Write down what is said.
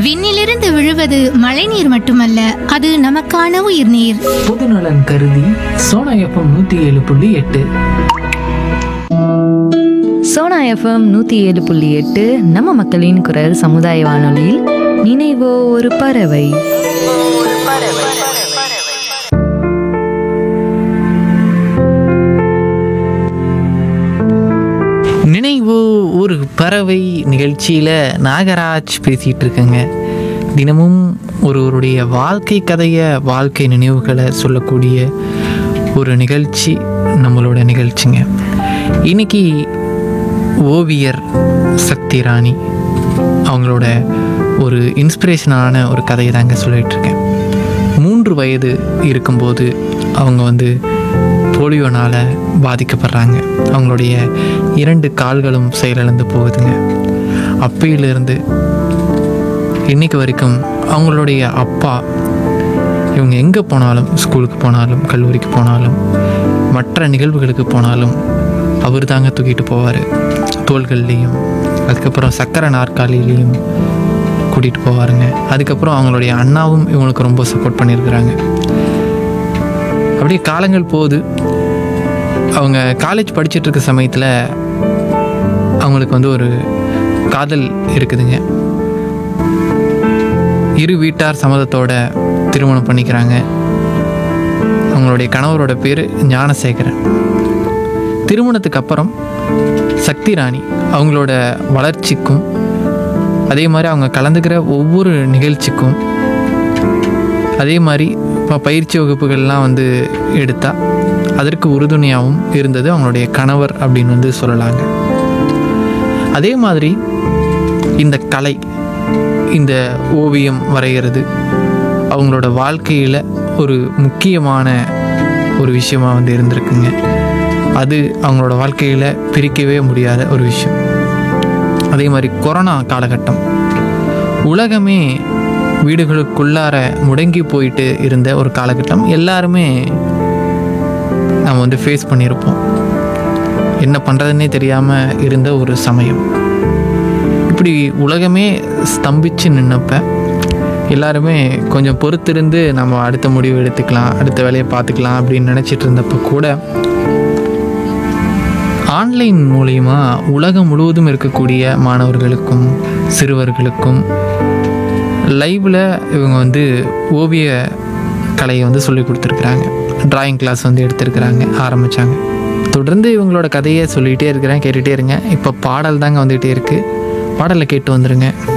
விண்ணிலிருந்து விழுவது மழைநீர் மட்டுமல்ல அது நமக்கான உயிர்நீர் பொதுநலன் கருதி சோனா எஃப்எம் நூற்றி ஏழு புள்ளி எட்டு சோனா எஃப்எம் நூற்றி ஏழு புள்ளி எட்டு நம்ம மக்களின் குரல் சமுதாய வானொலியில் நினைவோ ஒரு பறவை நினைவு ஒரு பறவை நிகழ்ச்சியில் நாகராஜ் பேசிகிட்டு இருக்கேங்க தினமும் ஒருவருடைய வாழ்க்கை கதையை வாழ்க்கை நினைவுகளை சொல்லக்கூடிய ஒரு நிகழ்ச்சி நம்மளோட நிகழ்ச்சிங்க இன்னைக்கு ஓவியர் சக்தி ராணி அவங்களோட ஒரு இன்ஸ்பிரேஷனான ஒரு கதையை தாங்க சொல்லிட்டு இருக்கேன் மூன்று வயது இருக்கும்போது அவங்க வந்து போலியோனால் பாதிக்கப்படுறாங்க அவங்களுடைய இரண்டு கால்களும் செயலிழந்து போகுதுங்க அப்பையிலிருந்து இன்னைக்கு வரைக்கும் அவங்களுடைய அப்பா இவங்க எங்கே போனாலும் ஸ்கூலுக்கு போனாலும் கல்லூரிக்கு போனாலும் மற்ற நிகழ்வுகளுக்கு போனாலும் அவர் தாங்க தூக்கிட்டு போவார் தோள்கள்லேயும் அதுக்கப்புறம் சக்கரை நாற்காலியிலையும் கூட்டிகிட்டு போவாருங்க அதுக்கப்புறம் அவங்களுடைய அண்ணாவும் இவங்களுக்கு ரொம்ப சப்போர்ட் பண்ணியிருக்கிறாங்க அப்படியே காலங்கள் போகுது அவங்க காலேஜ் படிச்சுட்டு இருக்க சமயத்தில் அவங்களுக்கு வந்து ஒரு காதல் இருக்குதுங்க இரு வீட்டார் சம்மதத்தோட திருமணம் பண்ணிக்கிறாங்க அவங்களுடைய கணவரோட பேர் ஞானசேகரன் திருமணத்துக்கு அப்புறம் சக்தி ராணி அவங்களோட வளர்ச்சிக்கும் அதே மாதிரி அவங்க கலந்துக்கிற ஒவ்வொரு நிகழ்ச்சிக்கும் அதே மாதிரி இப்போ பயிற்சி வகுப்புகள்லாம் வந்து எடுத்தா அதற்கு உறுதுணையாகவும் இருந்தது அவங்களுடைய கணவர் அப்படின்னு வந்து சொல்லலாங்க அதே மாதிரி இந்த கலை இந்த ஓவியம் வரைகிறது அவங்களோட வாழ்க்கையில் ஒரு முக்கியமான ஒரு விஷயமா வந்து இருந்திருக்குங்க அது அவங்களோட வாழ்க்கையில் பிரிக்கவே முடியாத ஒரு விஷயம் அதே மாதிரி கொரோனா காலகட்டம் உலகமே வீடுகளுக்குள்ளார முடங்கி போயிட்டு இருந்த ஒரு காலகட்டம் எல்லாருமே நம்ம வந்து ஃபேஸ் பண்ணியிருப்போம் என்ன பண்ணுறதுன்னே தெரியாமல் இருந்த ஒரு சமயம் இப்படி உலகமே ஸ்தம்பிச்சு நின்னப்ப எல்லாருமே கொஞ்சம் பொறுத்திருந்து நம்ம அடுத்த முடிவு எடுத்துக்கலாம் அடுத்த வேலையை பார்த்துக்கலாம் அப்படின்னு நினச்சிட்டு இருந்தப்போ கூட ஆன்லைன் மூலிமா உலகம் முழுவதும் இருக்கக்கூடிய மாணவர்களுக்கும் சிறுவர்களுக்கும் லைவில் இவங்க வந்து ஓவிய கலையை வந்து சொல்லி கொடுத்துருக்குறாங்க டிராயிங் கிளாஸ் வந்து எடுத்திருக்கிறாங்க ஆரம்பித்தாங்க தொடர்ந்து இவங்களோட கதையை சொல்லிகிட்டே இருக்கிறேன் கேட்டுகிட்டே இருங்க இப்போ பாடல் தாங்க வந்துகிட்டே இருக்குது பாடலை கேட்டு வந்துடுங்க